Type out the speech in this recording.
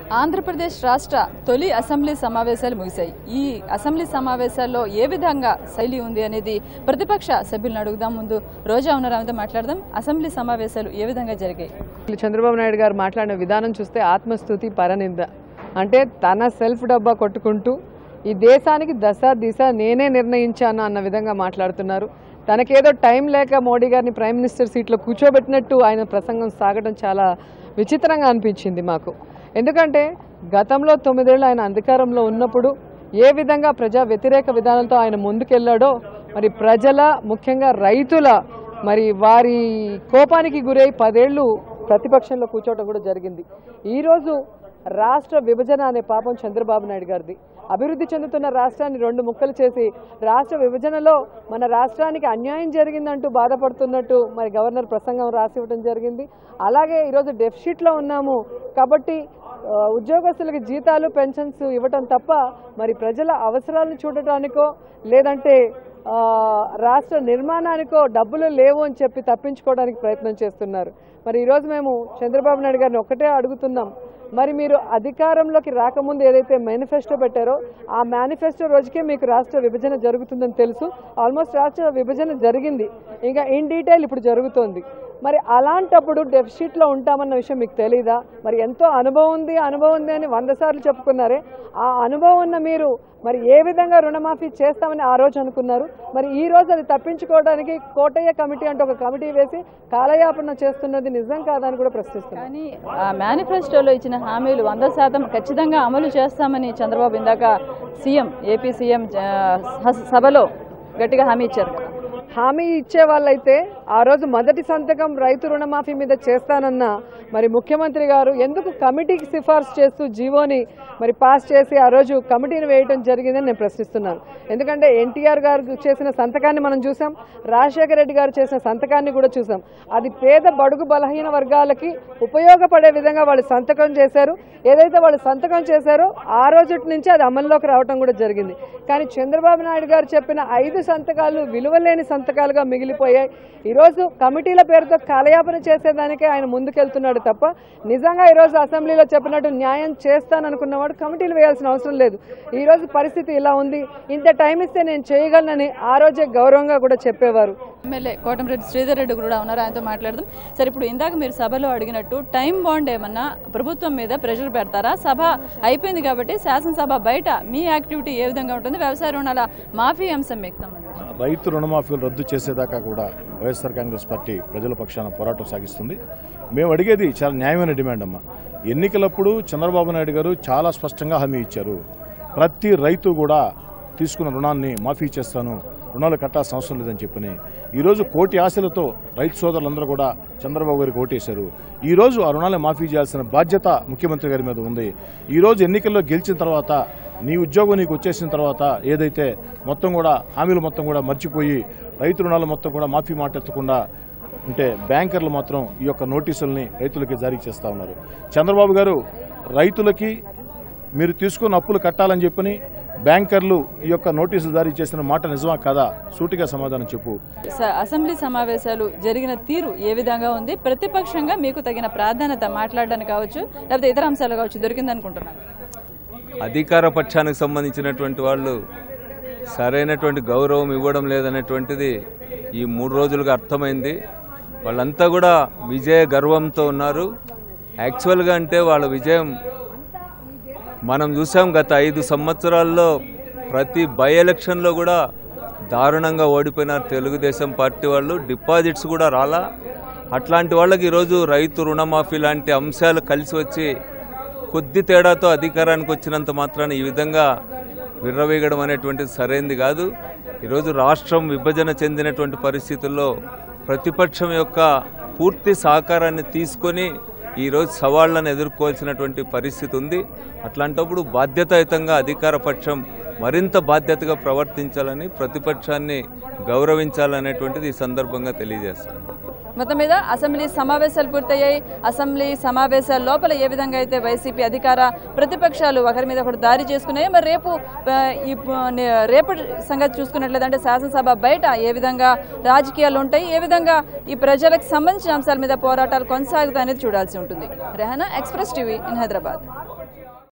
ఆంధ్రప్రదేశ్ రాష్ట్ర తొలి అసెంబ్లీ సమావేశాలు ముగిశాయి ఈ అసెంబ్లీ సమావేశాల్లో ఏ విధంగా శైలి ఉంది అనేది ప్రతిపక్ష సభ్యులను అడుగుదాం ముందు రోజా ఉన్నారు ఆమెతో మాట్లాడదాం అసెంబ్లీ సమావేశాలు ఏ విధంగా జరిగాయి చంద్రబాబు నాయుడు గారు మాట్లాడిన విధానం చూస్తే ఆత్మస్థుతి పరనింద అంటే తన సెల్ఫ్ డబ్బా కొట్టుకుంటూ ఈ దేశానికి దశ దిశ నేనే నిర్ణయించాను అన్న విధంగా మాట్లాడుతున్నారు తనకేదో టైం లేక మోడీ గారిని ప్రైమ్ మినిస్టర్ సీట్లో కూర్చోబెట్టినట్టు ఆయన ప్రసంగం సాగడం చాలా విచిత్రంగా అనిపించింది మాకు ఎందుకంటే గతంలో తొమ్మిదేళ్ళు ఆయన అధికారంలో ఉన్నప్పుడు ఏ విధంగా ప్రజా వ్యతిరేక విధానంతో ఆయన ముందుకెళ్లాడో మరి ప్రజల ముఖ్యంగా రైతుల మరి వారి కోపానికి గురై పదేళ్లు ప్రతిపక్షంలో కూర్చోవడం కూడా జరిగింది ఈరోజు రాష్ట్ర విభజన అనే పాపం చంద్రబాబు నాయుడు గారిది అభివృద్ధి చెందుతున్న రాష్ట్రాన్ని రెండు ముక్కలు చేసి రాష్ట్ర విభజనలో మన రాష్ట్రానికి అన్యాయం జరిగిందంటూ బాధపడుతున్నట్టు మరి గవర్నర్ ప్రసంగం రాసి ఇవ్వడం జరిగింది అలాగే ఈరోజు డెఫిషిట్లో ఉన్నాము కాబట్టి ఆ, ఉద్యోగస్తులకి జీతాలు పెన్షన్స్ ఇవ్వటం తప్ప మరి ప్రజల అవసరాలను చూడటానికో లేదంటే ఆ, రాష్ట్ర నిర్మాణానికో డబ్బులు లేవు అని చెప్పి తప్పించుకోవడానికి ప్రయత్నం చేస్తున్నారు మరి ఈరోజు మేము చంద్రబాబు నాయుడు గారిని ఒక్కటే అడుగుతున్నాం మరి మీరు అధికారంలోకి రాకముందు ఏదైతే మేనిఫెస్టో పెట్టారో ఆ మేనిఫెస్టో రోజుకే మీకు రాష్ట్ర విభజన జరుగుతుందని తెలుసు ఆల్మోస్ట్ రాష్ట్ర విభజన జరిగింది ఇంకా ఇన్ డీటెయిల్ ఇప్పుడు జరుగుతోంది మరి అలాంటప్పుడు డెఫిసిట్లో ఉంటామన్న విషయం మీకు తెలీదా మరి ఎంతో అనుభవం ఉంది అనుభవం ఉంది అని వంద సార్లు చెప్పుకున్నారే ఆ అనుభవం ఉన్న మీరు మరి ఏ విధంగా రుణమాఫీ చేస్తామని ఆ రోజు అనుకున్నారు మరి ఈ రోజు అది తప్పించుకోవడానికి కోటయ్య కమిటీ అంటే ఒక కమిటీ వేసి కాలయాపన చేస్తున్నది నిజం కాదని కూడా ప్రశ్నిస్తున్నారు కానీ ఆ మేనిఫెస్టోలో ఇచ్చిన హామీలు వంద శాతం ఖచ్చితంగా అమలు చేస్తామని చంద్రబాబు ఇందాక సీఎం ఏపీ సీఎం ఆ, స- సభలో గట్టిగా హామీ ఇచ్చారు హామీ ఇచ్చే వాళ్ళైతే ఆ రోజు మొదటి సంతకం రైతు రుణమాఫీ మీద చేస్తానన్న మరి ముఖ్యమంత్రి గారు ఎందుకు కమిటీకి సిఫార్సు చేస్తూ జీవోని మరి పాస్ చేసి ఆ రోజు కమిటీని వేయడం జరిగిందని నేను ప్రశ్నిస్తున్నాను ఎందుకంటే ఎన్టీఆర్ గారు చేసిన సంతకాన్ని మనం చూసాం రాజశేఖర రెడ్డి గారు చేసిన సంతకాన్ని కూడా చూసాం అది పేద బడుగు బలహీన వర్గాలకి ఉపయోగపడే విధంగా వాళ్ళు సంతకం చేశారు ఏదైతే వాళ్ళు సంతకం చేశారో ఆ రోజు నుంచి అది అమల్లోకి రావటం కూడా జరిగింది కానీ చంద్రబాబు నాయుడు గారు చెప్పిన ఐదు సంతకాలు విలువలేని సంతకాలుగా మిగిలిపోయాయి ఈరోజు కమిటీల పేరుతో కాలయాపన చేసేదానికే ఆయన ముందుకెళ్తున్నాడు తప్ప నిజంగా ఈరోజు అసెంబ్లీలో చెప్పినట్టు న్యాయం చేస్తాననుకున్నవాడు కమిటీలు వేయాల్సిన అవసరం లేదు ఈరోజు పరిస్థితి ఇలా ఉంది ఇంత టైం ఇస్తే నేను చేయగలనని ఆ రోజే గౌరవంగా కూడా చెప్పేవారు ఎమ్మెల్యే కోటమిరెడ్డి శ్రీధర్ రెడ్డి కూడా ఉన్నారు ఆయనతో మాట్లాడదాం సరే ఇప్పుడు ఇందాక మీరు సభలో అడిగినట్టు టైం బాండ్ ఏమన్నా ప్రభుత్వం మీద ప్రెషర్ పెడతారా సభ అయిపోయింది కాబట్టి శాసనసభ బయట మీ యాక్టివిటీ ఏ విధంగా ఉంటుంది వ్యవసాయ రుణాల మాఫీ అంశం మీకు సంబంధించి రైతు రుణమాఫీలు రద్దు చేసేదాకా కూడా వైఎస్ఆర్ కాంగ్రెస్ పార్టీ ప్రజల పక్షాన పోరాటం సాగిస్తుంది మేము అడిగేది చాలా న్యాయమైన డిమాండ్ అమ్మా ఎన్నికలప్పుడు చంద్రబాబు నాయుడు గారు చాలా స్పష్టంగా హామీ ఇచ్చారు ప్రతి రైతు కూడా తీసుకున్న రుణాన్ని మాఫీ చేస్తాను రుణాలు కట్టాల్సిన అవసరం లేదని చెప్పని ఈరోజు కోటి ఆశలతో రైతు సోదరులందరూ కూడా చంద్రబాబు గారికి ఓటేశారు ఈ రోజు ఆ రుణాలను మాఫీ చేయాల్సిన బాధ్యత ముఖ్యమంత్రి గారి మీద ఉంది ఈ రోజు ఎన్నికల్లో గెలిచిన తర్వాత నీ ఉద్యోగం నీకు వచ్చేసిన తర్వాత ఏదైతే మొత్తం కూడా హామీలు మొత్తం కూడా మర్చిపోయి రైతు రుణాలు మొత్తం కూడా మాఫీ మాట ఎత్తకుండా ఉంటే బ్యాంకర్లు మాత్రం ఈ యొక్క నోటీసుల్ని రైతులకి జారీ చేస్తా ఉన్నారు చంద్రబాబు గారు రైతులకి మీరు తీసుకున్న అప్పులు కట్టాలని చెప్పని బ్యాంకర్లు ఈ యొక్క నోటీసులు జారీ చేసిన మాట నిజమా కాదా సూటిగా సమాధానం చెప్పు స- అసెంబ్లీ సమావేశాలు జరిగిన తీరు ఏ విధంగా ఉంది ప్రతిపక్షంగా మీకు తగిన ప్రాధాన్యత మాట్లాడడానికి కావచ్చు లేకపోతే ఇతర అంశాలు కావచ్చు దొరికింది అనుకుంటున్నాను అధికార పక్షానికి సంబంధించినటువంటి వాళ్ళు సరైనటువంటి గౌరవం ఇవ్వడం లేదనేటువంటిది ఈ మూడు రోజులుగా అర్థమైంది వాళ్ళంతా కూడా విజయ గర్వంతో ఉన్నారు యాక్చువల్గా అంటే వాళ్ళ విజయం మనం చూసాం గత ఐదు సంవత్సరాల్లో ప్రతి బై ఎలక్షన్లో కూడా దారుణంగా ఓడిపోయినారు తెలుగుదేశం పార్టీ వాళ్ళు డిపాజిట్స్ కూడా రాలా అట్లాంటి వాళ్ళకి ఈరోజు రైతు రుణమాఫీ లాంటి అంశాలు కలిసి వచ్చి కొద్ది తేడాతో అధికారానికి వచ్చినంత మాత్రాన ఈ విధంగా విర్రవీగడం అనేటువంటిది సరైంది కాదు ఈరోజు రాష్ట్రం విభజన చెందినటువంటి పరిస్థితుల్లో ప్రతిపక్షం యొక్క పూర్తి సహకారాన్ని తీసుకొని ఈరోజు సవాళ్లను ఎదుర్కోవాల్సినటువంటి పరిస్థితి ఉంది అట్లాంటప్పుడు బాధ్యతాయుతంగా అధికార పక్షం మరింత బాధ్యతగా ప్రవర్తించాలని ప్రతిపక్షాన్ని గౌరవించాలనేటువంటిది ఈ సందర్భంగా తెలియజేస్తాను మొత్తం మీద అసెంబ్లీ సమావేశాలు పూర్తయ్యాయి అసెంబ్లీ సమావేశాల లోపల ఏ విధంగా అయితే వైసీపీ అధికార ప్రతిపక్షాలు ఒకరి మీద ఒకటి దారి చేసుకున్నాయి మరి రేపు ఆ, ఈ ప- నే- రేపటి సంగతి చూసుకున్నట్లయితే అంటే శాసనసభ బయట ఏ విధంగా రాజకీయాలు ఉంటాయి ఏ విధంగా ఈ ప్రజలకు సంబంధించిన అంశాల మీద పోరాటాలు కొనసాగుతాయి అనేది చూడాల్సి ఉంటుంది Rehana express TV in Hyderabad